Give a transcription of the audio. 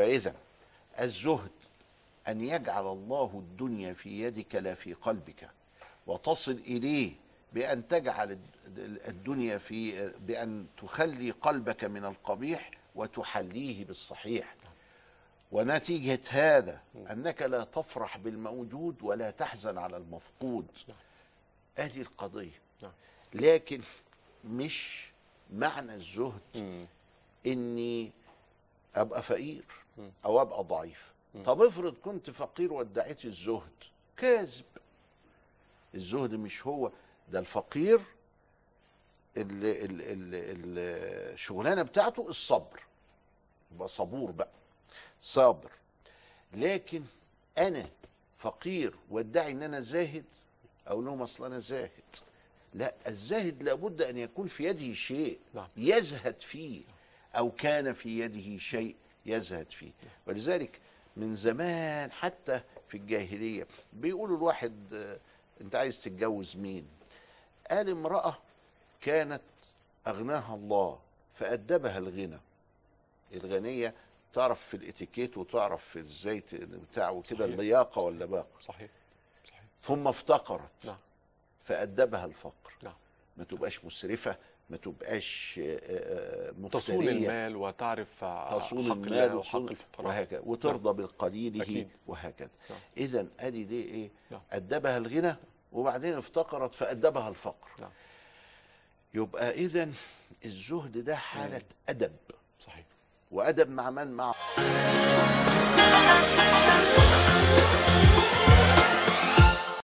يبقى اذا الزهد ان يجعل الله الدنيا في يدك لا في قلبك وتصل اليه بان تجعل الد- الدنيا في بان تخلي قلبك من القبيح وتحليه بالصحيح ونتيجه هذا انك لا تفرح بالموجود ولا تحزن على المفقود ادي القضيه نعم. لكن مش معنى الزهد مم. اني ابقى فقير او ابقى ضعيف طب افرض كنت فقير وادعيت الزهد كاذب الزهد مش هو ده الفقير ال- ال- ال- ال- الشغلانه بتاعته الصبر يبقى صبور بقى صابر لكن انا فقير وادعي ان انا زاهد اقول لهم اصل انا زاهد لا الزاهد لابد ان يكون في يده شيء نعم. يزهد فيه او كان في يده شيء يزهد فيه ولذلك من زمان حتى في الجاهليه بيقولوا الواحد آه، انت عايز تتجوز مين قال امراه كانت اغناها الله فادبها الغنى الغنيه تعرف في الاتيكيت وتعرف في ازاي ت- بتاع وكده صحيح. اللياقه واللباقه صحيح صحيح ثم افتقرت نعم فأدبها الفقر نعم ما تبقاش مسرفة ما تبقاش آه، آه، تصون مفترية المال وتعرف تصون حق المال الله وحق وتصون الفقراء وهكذا وترضى بالقليله أكيد. وهكذا نعم. إذا أدي دي إيه نعم. أدبها الغنى وبعدين افتقرت فأدبها الفقر نعم. يبقى إذا الزهد ده حالة أدب صحيح وأدب مع من مع